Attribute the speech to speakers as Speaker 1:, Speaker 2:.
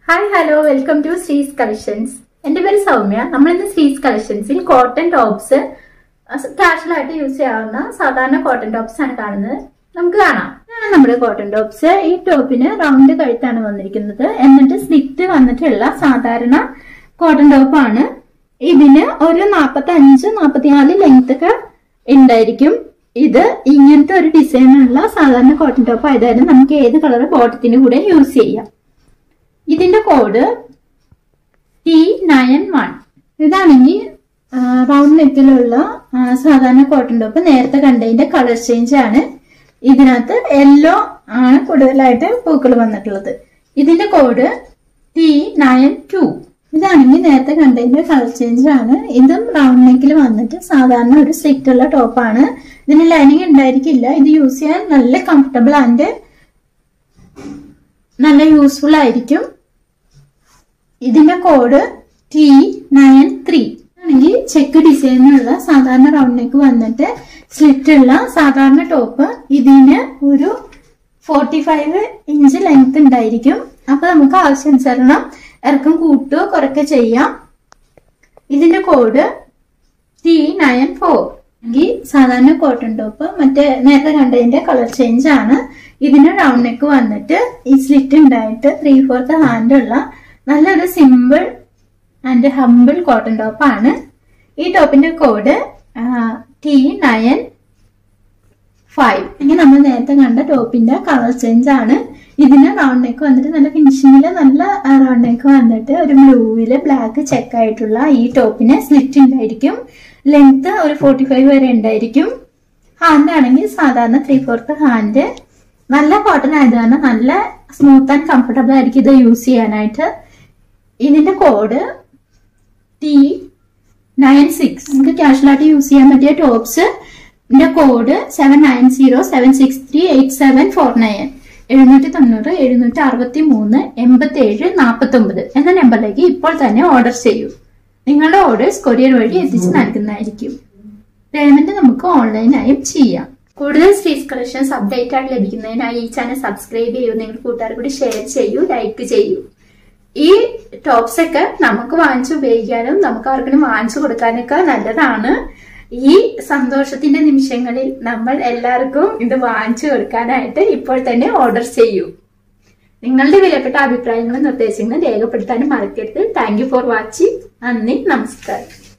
Speaker 1: hi hello welcome to Sree's collections എന്റെ പേര് സൗമ്യ നമ്മൾ ഇന്ന് ശ്രീസ് കളക്ഷൻസിൽ കോട്ടൺ ടോപ്സ് കാഷ്വൽ ആയിട്ട് യൂസ് ചെയ്യാവുന്ന സാധാരണ കോട്ടൺ ടോപ്സ് ആണ് കാണുന്നത് നമുക്ക് കാണാം ഇതാണ് നമ്മുടെ കോട്ടൺ ടോപ്സ് ഈ ടോപ്പിന് റൗണ്ട് കഴുത്താണ് വന്നിരിക്കുന്നത് എന്നിട്ട് സ്ലിറ്റ് വന്നിട്ടുള്ള സാധാരണ കോട്ടൺ ടോപ്പാണ് ഇതിന് ഒരു നാപ്പത്തി അഞ്ച് നാപ്പത്തിനാല് ലെങ്ത് ഒക്കെ ഉണ്ടായിരിക്കും ഇത് ഇങ്ങനത്തെ ഒരു ഡിസൈനുള്ള സാധാരണ കോട്ടൺ ടോപ്പ് ആയതായാലും നമുക്ക് ഏത് കളർ ബോട്ടത്തിന്റെ കൂടെ യൂസ് ചെയ്യാം ഇതിന്റെ കോഡ് ടി നയൻ വൺ ഇതാണെങ്കിൽ റൗണ്ട് നെക്കിലുള്ള സാധാരണ കോട്ടൺ ടോപ്പ് നേരത്തെ കണ്ടതിന്റെ കളർ ചേഞ്ച് ആണ് ഇതിനകത്ത് യെല്ലോ ആണ് കൂടുതലായിട്ട് പൂക്കൾ വന്നിട്ടുള്ളത് ഇതിന്റെ കോഡ് ടി നയൻ ടു ഇതാണെങ്കിൽ നേരത്തെ കണ്ടതിന്റെ കളർ ചേഞ്ച് ആണ് ഇതും റൗണ്ട് നെക്കിൽ വന്നിട്ട് സാധാരണ ഒരു സ്ലിറ്റ് ഉള്ള ടോപ്പാണ് ഇതിന് ലൈനിങ് ഉണ്ടായിരിക്കില്ല ഇത് യൂസ് ചെയ്യാൻ നല്ല കംഫർട്ടബിൾ ആൻഡ് നല്ല യൂസ്ഫുൾ ആയിരിക്കും ഇതിന്റെ കോഡ് ടി നയൻ ത്രീ ആണെങ്കിൽ ചെക്ക് ഡിസൈനുള്ള സാധാരണ റൗണ്ട് നെക്ക് വന്നിട്ട് സ്ലിറ്റ് ഉള്ള സാധാരണ ടോപ്പ് ഇതിന് ഒരു ഫോർട്ടി ഫൈവ് ഇഞ്ച് ലെങ്ത് ഉണ്ടായിരിക്കും അപ്പൊ നമുക്ക് ആവശ്യാനുസരണം ഇറക്കം കൂട്ടുകയോ കുറയ്ക്കുക ചെയ്യാം ഇതിന്റെ കോഡ് ടി നയൻ ഫോർ എങ്കിൽ സാധാരണ കോട്ടൺ ടോപ്പ് മറ്റേ നേരത്തെ കണ്ടതിന്റെ കളർ ചേഞ്ച് ആണ് ഇതിന് റൗണ്ട് നെക്ക് വന്നിട്ട് ഈ സ്ലിറ്റ് ഉണ്ടായിട്ട് ത്രീ ഫോർത്ത് ഹാൻഡ് ഉള്ള നല്ലൊരു simple and humble cotton top ആണ് ഈ ടോപ്പിന്റെ കോഡ് ടി നയൻ ഫൈവ് ഇങ്ങനെ നമ്മൾ നേരത്തെ കണ്ട ടോപ്പിന്റെ കളർ ചേഞ്ച് ആണ് ഇതിന് റൗണ്ട് നെക്ക് വന്നിട്ട് നല്ല ഫിനിഷിങ്ങില് നല്ല റൗണ്ട് നെക്ക് വന്നിട്ട് ഒരു ബ്ലൂവില് ബ്ലാക്ക് ചെക്ക് ആയിട്ടുള്ള ഈ ടോപ്പിന് സ്ലിറ്റ് ഉണ്ടായിരിക്കും ലെങ്ത് ഒരു ഫോർട്ടി ഫൈവ് വരെ ഉണ്ടായിരിക്കും ഹാൻഡ് ആണെങ്കിൽ സാധാരണ ത്രീ ഫോർത്ത് ഹാൻഡ് നല്ല കോട്ടൺ ആയത് കാരണം നല്ല സ്മൂത്ത് ആൻഡ് കംഫർട്ടബിൾ ആയിരിക്കും ഇത് യൂസ് ചെയ്യാനായിട്ട് ഇതിന്റെ കോഡ് ടി നയൻ സിക്സ് നമുക്ക് കാഷ്വലായിട്ട് യൂസ് ചെയ്യാൻ പറ്റിയ tops code seven nine zero seven six three eight seven four nine എഴുന്നൂറ്റി തൊണ്ണൂറ് എഴുന്നൂറ്റി അറുപത്തി മൂന്ന് എൺപത്തി ഏഴ് നാൽപ്പത്തി ഒമ്പത് എന്ന നമ്പറിലേക്ക് ഇപ്പോൾ തന്നെ ഓർഡർ ചെയ്യൂ നിങ്ങളുടെ ഓർഡേഴ്സ് കൊറിയർ വഴി എത്തിച്ച് നൽകുന്നതായിരിക്കും പേയ്മെന്റ് നമുക്ക് ഓൺലൈനായും ചെയ്യാം കൂടുതൽ സ്ട്രീറ്റ് കളക്ഷൻസ് അപ്ഡേറ്റ് ആയിട്ട് ലഭിക്കുന്നതിനായി ഈ ചാനൽ സബ്സ്ക്രൈബ് ചെയ്യൂ നിങ്ങളുടെ കൂട്ടുകാർ കൂടി ഷെയർ ചെയ്യൂ ലൈക്ക് ചെയ്യൂ ഈ ടോപ്സ് ഒക്കെ നമുക്ക് വാങ്ങിച്ചു ഉപയോഗിക്കാനും നമുക്ക് ആർക്കും വാങ്ങിച്ചു കൊടുക്കാനൊക്കെ നല്ലതാണ് ഈ സന്തോഷത്തിന്റെ നിമിഷങ്ങളിൽ നമ്മൾ എല്ലാവർക്കും ഇത് വാങ്ങിച്ചു കൊടുക്കാനായിട്ട് ഇപ്പോൾ തന്നെ ഓർഡർ ചെയ്യൂ നിങ്ങളുടെ വിലപ്പെട്ട അഭിപ്രായങ്ങളും നിർദ്ദേശങ്ങളും രേഖപ്പെടുത്താനും മറക്കരുത് താങ്ക് യു ഫോർ വാച്ചിങ് നന്ദി നമസ്കാരം